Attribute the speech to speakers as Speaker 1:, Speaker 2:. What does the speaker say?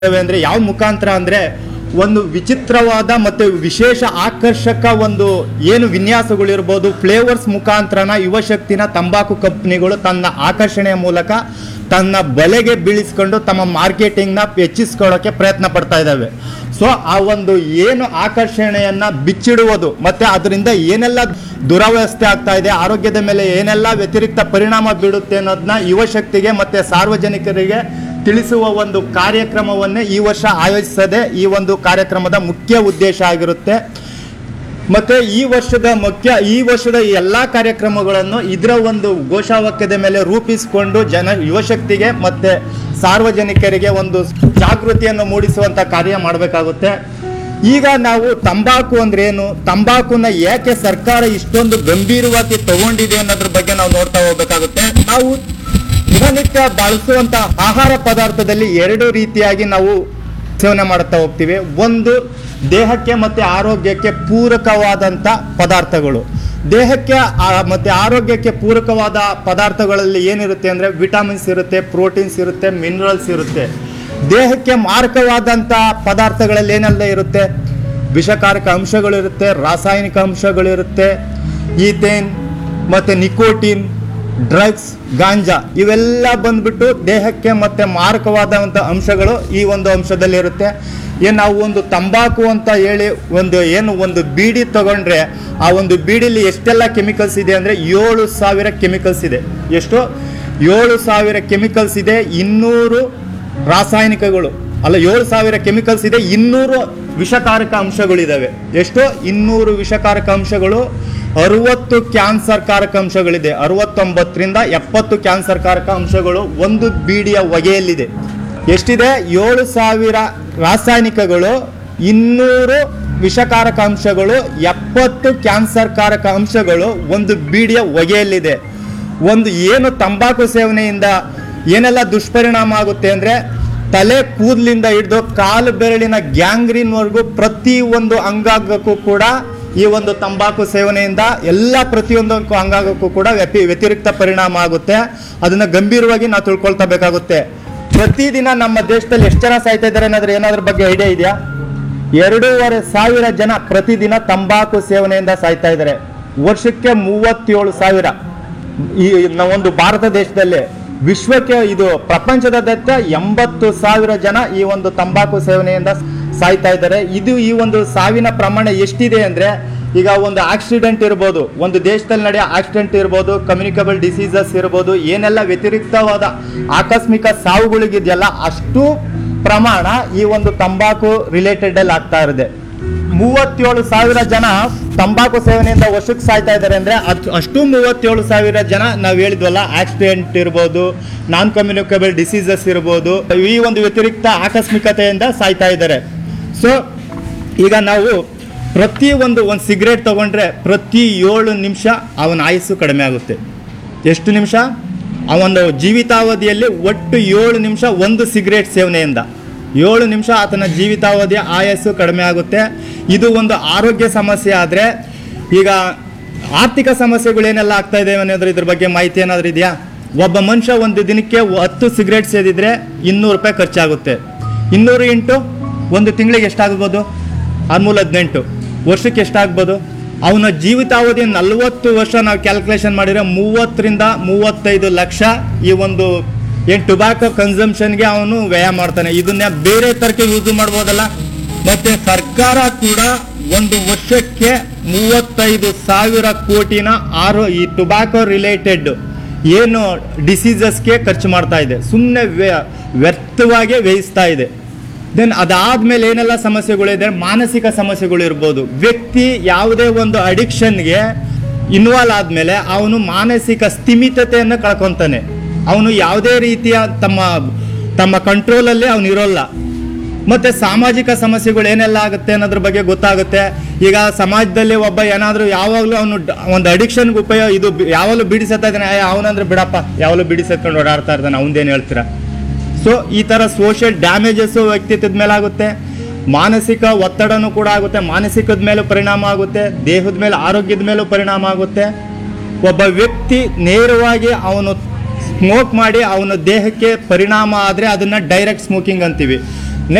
Speaker 1: ಇದಾವೆ ಅಂದ್ರೆ ಯಾವ ಮುಖಾಂತರ ಅಂದ್ರೆ ಒಂದು ವಿಚಿತ್ರವಾದ ಮತ್ತು ವಿಶೇಷ ಆಕರ್ಷಕ ಒಂದು ಏನು ವಿನ್ಯಾಸಗಳಿರ್ಬೋದು ಫ್ಲೇವರ್ಸ್ ಮುಖಾಂತರನ ಯುವಶಕ್ತಿನ ತಂಬಾಕು ಕಂಪ್ನಿಗಳು ತನ್ನ ಆಕರ್ಷಣೆಯ ಮೂಲಕ ತನ್ನ ಬಲೆಗೆ ಬೀಳಿಸ್ಕೊಂಡು ತಮ್ಮ ಮಾರ್ಕೆಟಿಂಗ್ನ ಹೆಚ್ಚಿಸ್ಕೊಳ್ಳೋಕೆ ಪ್ರಯತ್ನ ಪಡ್ತಾ ಇದ್ದಾವೆ ಸೊ ಆ ಒಂದು ಏನು ಆಕರ್ಷಣೆಯನ್ನ ಬಿಚ್ಚಿಡುವುದು ಮತ್ತೆ ಅದರಿಂದ ಏನೆಲ್ಲ ದುರವಸ್ಥೆ ಆಗ್ತಾ ಇದೆ ಆರೋಗ್ಯದ ಮೇಲೆ ಏನೆಲ್ಲ ವ್ಯತಿರಿಕ್ತ ಪರಿಣಾಮ ಬೀಳುತ್ತೆ ಅನ್ನೋದನ್ನ ಯುವಶಕ್ತಿಗೆ ಮತ್ತೆ ಸಾರ್ವಜನಿಕರಿಗೆ ತಿಳಿಸುವ ಒಂದು ಕಾರ್ಯಕ್ರಮವನ್ನೇ ಈ ವರ್ಷ ಆಯೋಜಿಸದೆ ಈ ಒಂದು ಕಾರ್ಯಕ್ರಮದ ಮುಖ್ಯ ಉದ್ದೇಶ ಆಗಿರುತ್ತೆ ಮತ್ತೆ ಈ ವರ್ಷದ ಮುಖ್ಯ ಈ ವರ್ಷದ ಎಲ್ಲ ಕಾರ್ಯಕ್ರಮಗಳನ್ನು ಇದರ ಒಂದು ಘೋಷವಾಕ್ಯದ ಮೇಲೆ ರೂಪಿಸಿಕೊಂಡು ಜನ ಯುವಶಕ್ತಿಗೆ ಮತ್ತೆ ಸಾರ್ವಜನಿಕರಿಗೆ ಒಂದು ಜಾಗೃತಿಯನ್ನು ಮೂಡಿಸುವಂತ ಕಾರ್ಯ ಮಾಡಬೇಕಾಗುತ್ತೆ ಈಗ ನಾವು ತಂಬಾಕು ಅಂದ್ರೆ ಏನು ತಂಬಾಕುನ ಯಾಕೆ ಸರ್ಕಾರ ಇಷ್ಟೊಂದು ಗಂಭೀರವಾಗಿ ತಗೊಂಡಿದೆ ಅನ್ನೋದ್ರ ಬಗ್ಗೆ ನಾವು ನೋಡ್ತಾ ಹೋಗ್ಬೇಕಾಗುತ್ತೆ ನಾವು ದಿನನಿತ್ಯ ಬಳಸುವಂತ ಆಹಾರ ಪದಾರ್ಥದಲ್ಲಿ ಎರಡು ರೀತಿಯಾಗಿ ನಾವು ಸೇವನೆ ಮಾಡುತ್ತಾ ಹೋಗ್ತೀವಿ ಒಂದು ದೇಹಕ್ಕೆ ಮತ್ತೆ ಆರೋಗ್ಯಕ್ಕೆ ಪೂರಕವಾದಂಥ ಪದಾರ್ಥಗಳು ದೇಹಕ್ಕೆ ಆ- ಮತ್ತೆ ಆರೋಗ್ಯಕ್ಕೆ ಪೂರಕವಾದ ಪದಾರ್ಥಗಳಲ್ಲಿ ಏನಿರುತ್ತೆ ಅಂದರೆ ವಿಟಮಿನ್ಸ್ ಇರುತ್ತೆ ಪ್ರೋಟೀನ್ಸ್ ಇರುತ್ತೆ ಮಿನರಲ್ಸ್ ಇರುತ್ತೆ ದೇಹಕ್ಕೆ ಮಾರಕವಾದಂಥ ಪದಾರ್ಥಗಳಲ್ಲಿ ಏನೆಲ್ಲ ಇರುತ್ತೆ ವಿಷಕಾರಕ ಅಂಶಗಳಿರುತ್ತೆ ರಾಸಾಯನಿಕ ಅಂಶಗಳಿರುತ್ತೆ ಈಥೇನ್ ಮತ್ತು ನಿಕೋಟಿನ್ ಡ್ರಗ್ಸ್ ಗಾಂಜಾ ಇವೆಲ್ಲ ಬಂದ್ಬಿಟ್ಟು ದೇಹಕ್ಕೆ ಮತ್ತೆ ಮಾರಕವಾದಂಥ ಅಂಶಗಳು ಈ ಒಂದು ಅಂಶದಲ್ಲಿ ಇರುತ್ತೆ ಏನು ನಾವು ಒಂದು ತಂಬಾಕು ಅಂತ ಹೇಳಿ ಒಂದು ಏನು ಒಂದು ಬೀಡಿ ತಗೊಂಡ್ರೆ ಆ ಒಂದು ಬೀಡಿಲಿ ಎಷ್ಟೆಲ್ಲ ಕೆಮಿಕಲ್ಸ್ ಇದೆ ಅಂದರೆ ಏಳು ಸಾವಿರ ಕೆಮಿಕಲ್ಸ್ ಇದೆ ಎಷ್ಟು ಏಳು ಸಾವಿರ ಕೆಮಿಕಲ್ಸ್ ಇದೆ ಇನ್ನೂರು ರಾಸಾಯನಿಕಗಳು ಅಲ್ಲ ಏಳು ಸಾವಿರ ಕೆಮಿಕಲ್ಸ್ ಇದೆ ಇನ್ನೂರು ವಿಷಕಾರಕ ಅಂಶಗಳಿದಾವೆ ಎಷ್ಟು ಇನ್ನೂರು ವಿಷಕಾರಕ ಅಂಶಗಳು ಅರುವತ್ತು ಕ್ಯಾನ್ಸರ್ ಕಾರಕ ಅಂಶಗಳಿದೆ ಅರವತ್ತೊಂಬತ್ತರಿಂದ ಎಪ್ಪತ್ತು ಕ್ಯಾನ್ಸರ್ ಕಾರಕ ಅಂಶಗಳು ಒಂದು ಬೀಡಿಯ ಹೊಗೆಯಲ್ಲಿದೆ ಎಷ್ಟಿದೆ ಏಳು ಸಾವಿರ ರಾಸಾಯನಿಕಗಳು ಇನ್ನೂರು ವಿಷಕಾರಕ ಅಂಶಗಳು ಎಪ್ಪತ್ತು ಕ್ಯಾನ್ಸರ್ ಕಾರಕ ಅಂಶಗಳು ಒಂದು ಬೀಡಿಯ ಹೊಗೆಯಲ್ಲಿದೆ ಒಂದು ಏನು ತಂಬಾಕು ಸೇವನೆಯಿಂದ ಏನೆಲ್ಲ ದುಷ್ಪರಿಣಾಮ ಆಗುತ್ತೆ ಅಂದರೆ ತಲೆ ಕೂದಲಿಂದ ಹಿಡಿದು ಕಾಲು ಬೆರಳಿನ ಗ್ಯಾಂಗ್ರೀನ್ವರೆಗೂ ಪ್ರತಿ ಒಂದು ಅಂಗಾಂಗಕ್ಕೂ ಕೂಡ ಈ ಒಂದು ತಂಬಾಕು ಸೇವನೆಯಿಂದ ಎಲ್ಲ ಪ್ರತಿಯೊಂದಕ್ಕೂ ಅಂಗಾಂಗಕ್ಕೂ ಕೂಡ ವ್ಯತಿ ವ್ಯತಿರಿಕ್ತ ಪರಿಣಾಮ ಆಗುತ್ತೆ ಅದನ್ನು ಗಂಭೀರವಾಗಿ ನಾವು ತಿಳ್ಕೊಳ್ತಾ ಬೇಕಾಗುತ್ತೆ ಪ್ರತಿದಿನ ನಮ್ಮ ದೇಶದಲ್ಲಿ ಎಷ್ಟು ಜನ ಸಾಯ್ತಾ ಇದ್ದಾರೆ ಅನ್ನೋದ್ರ ಏನಾದ್ರ ಬಗ್ಗೆ ಐಡಿಯಾ ಇದೆಯಾ ಎರಡೂವರೆ ಸಾವಿರ ಜನ ಪ್ರತಿದಿನ ತಂಬಾಕು ಸೇವನೆಯಿಂದ ಸಾಯ್ತಾ ಇದ್ದಾರೆ ವರ್ಷಕ್ಕೆ ಮೂವತ್ತೇಳು ಸಾವಿರ ಈ ನ- ಒಂದು ಭಾರತ ದೇಶದಲ್ಲಿ ವಿಶ್ವಕ್ಕೆ ಇದು ಪ್ರಪಂಚದಾದ್ಯಂತ ಎಂಬತ್ತು ಸಾವಿರ ಜನ ಈ ಒಂದು ತಂಬಾಕು ಸೇವನೆಯಿಂದ ಸಾಯ್ತಾ ಇದ್ದಾರೆ ಇದು ಈ ಒಂದು ಸಾವಿನ ಪ್ರಮಾಣ ಎಷ್ಟಿದೆ ಅಂದ್ರೆ ಈಗ ಒಂದು ಆಕ್ಸಿಡೆಂಟ್ ಇರ್ಬೋದು ಒಂದು ದೇಶದಲ್ಲಿ ನಡೆಯೋ ಆಕ್ಸಿಡೆಂಟ್ ಇರ್ಬೋದು ಕಮ್ಯುನಿಕಬಲ್ ಡಿಸೀಸಸ್ ಇರ್ಬೋದು ಏನೆಲ್ಲ ವ್ಯತಿರಿಕ್ತವಾದ ಆಕಸ್ಮಿಕ ಸಾವುಗಳಿಗಿದೆಯಲ್ಲ ಅಷ್ಟು ಪ್ರಮಾಣ ಈ ಒಂದು ತಂಬಾಕು ರಿಲೇಟೆಡ್ ಅಲ್ಲಿ ಆಗ್ತಾ ಇದೆ ಮೂವತ್ತೇಳು ಸಾವಿರ ಜನ ತಂಬಾಕು ಸೇವನೆಯಿಂದ ವರ್ಷಕ್ಕೆ ಸಾಯ್ತಾ ಇದ್ದಾರೆ ಅಂದ್ರೆ ಅದ್- ಅಷ್ಟು ಮೂವತ್ತೇಳು ಸಾವಿರ ಜನ ನಾವು ಹೇಳಿದ್ವಲ್ಲ ಆಕ್ಸಿಡೆಂಟ್ ಇರ್ಬೋದು ನಾನ್ ಕಮ್ಯುನಿಕಬಲ್ ಡಿಸೀಸಸ್ ಇರ್ಬೋದು ಈ ಒಂದು ವ್ಯತಿರಿಕ್ತ ಆಕಸ್ಮಿಕತೆಯಿಂದ ಸಾಯ್ತಾ ಇದ್ದಾರೆ ಸೊ ಈಗ ನಾವು ಪ್ರತಿ ಒಂದು ಒಂದು ಸಿಗರೇಟ್ ತಗೊಂಡ್ರೆ ಪ್ರತಿ ಏಳು ನಿಮಿಷ ಅವನ ಆಯುಸ್ಸು ಕಡಿಮೆ ಆಗುತ್ತೆ ಎಷ್ಟು ನಿಮಿಷ ಆ ಒಂದು ಜೀವಿತಾವಧಿಯಲ್ಲಿ ಒಟ್ಟು ಏಳು ನಿಮಿಷ ಒಂದು ಸಿಗರೇಟ್ ಸೇವನೆಯಿಂದ ಏಳು ನಿಮಿಷ ಆತನ ಜೀವಿತಾವಧಿಯ ಆಯಸ್ಸು ಕಡಿಮೆ ಆಗುತ್ತೆ ಇದು ಒಂದು ಆರೋಗ್ಯ ಸಮಸ್ಯೆ ಆದರೆ ಈಗ ಆರ್ಥಿಕ ಸಮಸ್ಯೆಗಳು ಏನೆಲ್ಲ ಆಗ್ತಾ ಇದೆ ಅನ್ನೋದ್ರ ಇದ್ರ ಬಗ್ಗೆ ಮಾಹಿತಿ ಏನಾದರೂ ಇದೆಯಾ ಒಬ್ಬ ಮನುಷ್ಯ ಒಂದು ದಿನಕ್ಕೆ ಹತ್ತು ಸಿಗರೇಟ್ ಸೇದಿದ್ರೆ ಇನ್ನೂರು ರೂಪಾಯಿ ಖರ್ಚಾಗುತ್ತೆ ಇನ್ನೂರು ಇಂಟು ಒಂದು ತಿಂಗಳಿಗೆ ಎಷ್ಟಾಗ್ಬೋದು ಹದಿಮೂರು ಹದಿನೆಂಟು ವರ್ಷಕ್ಕೆ ಎಷ್ಟಾಗ್ಬೋದು ಅವನ ಜೀವಿತಾವಧಿ ನಲವತ್ತು ವರ್ಷ ನಾವು ಕ್ಯಾಲ್ಕುಲೇಷನ್ ಮಾಡಿದ್ರೆ ಮೂವತ್ತರಿಂದ ಮೂವತ್ತೈದು ಲಕ್ಷ ಈ ಒಂದು ಏನು ಟೊಬ್ಯಾಕೊ ಕನ್ಸಂಪ್ಷನ್ಗೆ ಅವನು ವ್ಯಯ ಮಾಡ್ತಾನೆ ಇದನ್ನ ಬೇರೆ ತರಕ್ಕೆ ಯೂಸ್ ಮಾಡ್ಬೋದಲ್ಲ ಮತ್ತೆ ಸರ್ಕಾರ ಕೂಡ ಒಂದು ವರ್ಷಕ್ಕೆ ಮೂವತ್ತೈದು ಸಾವಿರ ಕೋಟಿನ ಆರೋ ಈ ಟೊಬ್ಯಾಕೊ ರಿಲೇಟೆಡ್ ಏನು ಡಿಸೀಸಸ್ಗೆ ಖರ್ಚು ಮಾಡ್ತಾ ಇದೆ ಸುಮ್ಮನೆ ವ್ಯರ್ಥವಾಗಿ ವ್ಯಯಿಸ್ತಾ ಇದೆ ದೆನ್ ಅದಾದ್ಮೇಲೆ ಏನೆಲ್ಲ ಸಮಸ್ಯೆಗಳಿದೆ ಮಾನಸಿಕ ಸಮಸ್ಯೆಗಳು ಇರ್ಬೋದು ವ್ಯಕ್ತಿ ಯಾವುದೇ ಒಂದು ಅಡಿಕ್ಷನ್ಗೆ ಇನ್ವಾಲ್ವ್ ಆದಮೇಲೆ ಅವನು ಮಾನಸಿಕ ಸ್ಥಿಮಿತತೆಯನ್ನು ಕಳ್ಕೊತಾನೆ ಅವನು ಯಾವುದೇ ರೀತಿಯ ತಮ್ಮ ತಮ್ಮ ಕಂಟ್ರೋಲಲ್ಲಿ ಅವನು ಇರೋಲ್ಲ ಮತ್ತೆ ಸಾಮಾಜಿಕ ಸಮಸ್ಯೆಗಳು ಏನೆಲ್ಲ ಆಗುತ್ತೆ ಅನ್ನೋದ್ರ ಬಗ್ಗೆ ಗೊತ್ತಾಗುತ್ತೆ ಈಗ ಸಮಾಜದಲ್ಲಿ ಒಬ್ಬ ಏನಾದರೂ ಯಾವಾಗಲೂ ಅವನು ಒಂದು ಅಡಿಕ್ಷನ್ಗೆ ಉಪಯೋಗ ಇದು ಬಿ- ಯಾವಾಗಲೂ ಬಿಡಿಸತ್ತಾ ಇದ್ದಾನೆ ಅವನಂದ್ರೆ ಬಿಡಪ್ಪ ಯಾವಾಗಲೂ ಬಿಡಿಸತ್ಕೊಂಡು ಓಡಾಡ್ತಾ ಇರ್ತಾನೆ ಅವನದೇನು ಹೇಳ್ತೀರಾ ಸೊ ಈ ಥರ ಸೋಷಿಯಲ್ ಡ್ಯಾಮೇಜಸ್ಸು ವ್ಯಕ್ತಿತ್ವದ ಮೇಲೆ ಆಗುತ್ತೆ ಮಾನಸಿಕ ಒತ್ತಡನೂ ಕೂಡ ಆಗುತ್ತೆ ಮಾನಸಿಕದ ಮೇಲೂ ಪರಿಣಾಮ ಆಗುತ್ತೆ ದೇಹದ ಮೇಲೆ ಆರೋಗ್ಯದ ಮೇಲೂ ಪರಿಣಾಮ ಆಗುತ್ತೆ ಒಬ್ಬ ವ್ಯಕ್ತಿ ನೇರವಾಗಿ ಅವನು ಸ್ಮೋಕ್ ಮಾಡಿ ಅವನ ದೇಹಕ್ಕೆ ಪರಿಣಾಮ ಆದರೆ ಅದನ್ನು ಡೈರೆಕ್ಟ್ ಸ್ಮೋಕಿಂಗ್ ಅಂತೀವಿ